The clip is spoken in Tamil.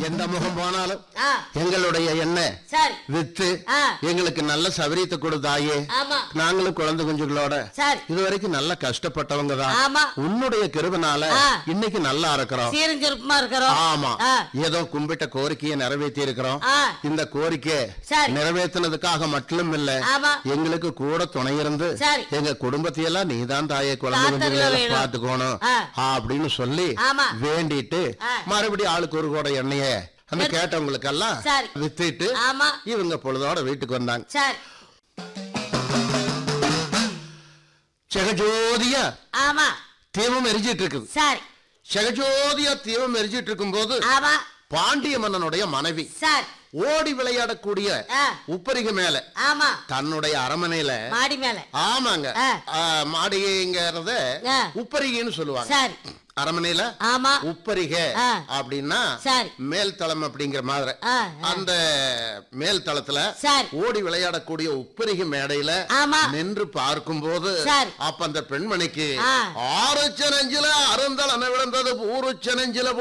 எந்த முகம் போனாலும் ஆ எங்களுடைய எண்ணெய் சரி வித்து ஆ. எங்களுக்கு நல்ல சபரியத்தை கொடுத்தாயே ஆமா நாங்களும் குழந்தை குஞ்சுகளோட சரி இதுவரைக்கும் நல்ல கஷ்டப்பட்டவங்க தான் ஆமா உன்னுடைய கிருபனால ஆ. இன்னைக்கு நல்லா இருக்கிறோம் சீரும் சிறப்புமா இருக்கிறோம் ஆமா ஆ. ஏதோ கும்பிட்ட கோரிக்கையை நிறைவேற்றி இருக்கிறோம் ஆ இந்த கோரிக்கை சரி. நிறைவேற்றினதுக்காக மட்டும் இல்ல ஆமா எங்களுக்கு கூட துணை இருந்து சரி. எங்க குடும்பத்தையெல்லாம் நீதான் தாயே குழந்தை காத்தருள குஞ்சுகளை வேணும். பாத்துக்கணும் ஆ. அப்படின்னு சொல்லி ஆமா. வேண்டிட்டு ஆ. மறுபடியும் ஆளுக்கு ஒரு கூட எண்ணெய அந்த கேட்டவங்களுக்கெல்லாம் சரி. வித்துட்டு ஆமா இவங்க பொழுதோட வீட்டுக்கு வந்தாங்க சரி செகஜோதியா ஆமா தீபம் எரிஞ்சிட்டு இருக்குது சரி செகஜோதியா தீபம் எரிஞ்சிட்டு இருக்கும்போது ஆமா பாண்டிய மன்னனுடைய மனைவி சரி ஓடி விளையாடக்கூடிய ஆ உப்பரிகை மேல ஆமா தன்னுடைய அரமனையில மாடி மேல ஆமாங்க ஆ. ஆ, மாளிகைங்கிறத ஆ. உப்பரிகைன்னு சொல்லுவாங்க சரி அரமனையில ஆமா உப்பரிகை ஆ. அப்படின்னா சரி மேல் தளம் அப்படிங்கிற மாதிரி ஆ, ஆ. அந்த மேல் தளத்துல சரி ஓடி விளையாடக்கூடிய உப்பரிகை மேடையில ஆமா நின்று பார்க்கும்போது சரி. அப்ப அந்த பெண்மணிக்கு ஆ. ஆறு நெஞ்சில அருந்தளன விழுந்தது ஊரு நெஞ்சில